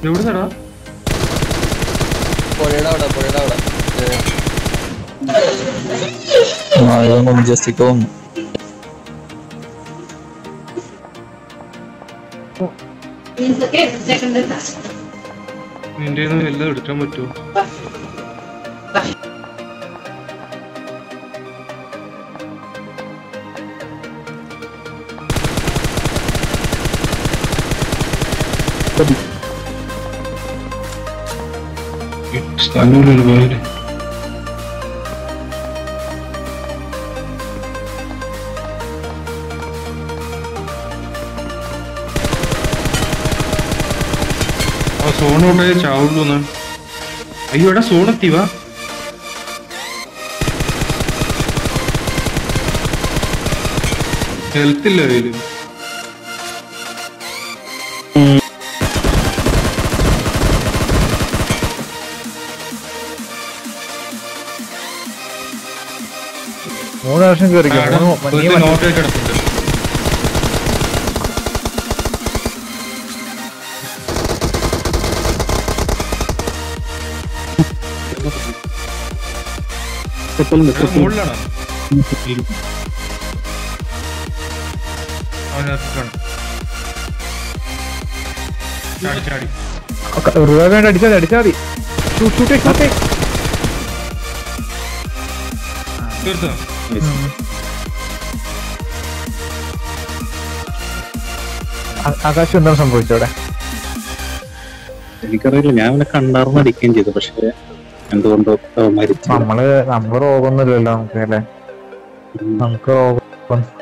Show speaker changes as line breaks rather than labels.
എവിടുന്നടാ
പുഴയുടെ അവിടെ പുഴയുടെ അവിടെ
ആ ഇതൊന്നും ജസ്റ്റിക്ക് വന്നു
നിന്റെ കയ്യിന്ന് വല്ലതും എടുക്കാൻ പറ്റുമോ സ്ഥലമില്ലല്ലോ പോയാല് ആ സോൺ ഔട്ടേ ചാവുള്ളൂ എന്ന് അയ്യോ എടാ സോൺ എത്തി വാ ഹെൽത്ത് ഇല്ല കയ്യില്
മൂന്ന് വർഷം കയറിക്കോ മൂന്ന് നീ മറ്റേ-
നോട്ട് കിടപ്പുണ്ട് എടാ, മുകളിലാണോ അവനകത്താണ് ചാടി ചാടി
റിവൈവ് വേണ്ട അടിച്ചാൽ മതി അടിച്ചാൽ മതി ഷൂട്ട് ഷൂട്ട് ഷൂട്ട്
തീർത്തോ
ആകാശം എന്താണ് സംഭവിച്ചവിടെ
എനിക്കറിയില്ല ഞാൻ അവനെ കണ്ടാർന്ന് അടിക്കുകയും ചെയ്തു പക്ഷെ എന്തുകൊണ്ടോ അവൻ മരിച്ചു
നമ്മള് നമ്മള് രോഗമൊന്നുമില്ലല്ലോ നമുക്ക് അല്ലേ നമുക്ക് രോഗം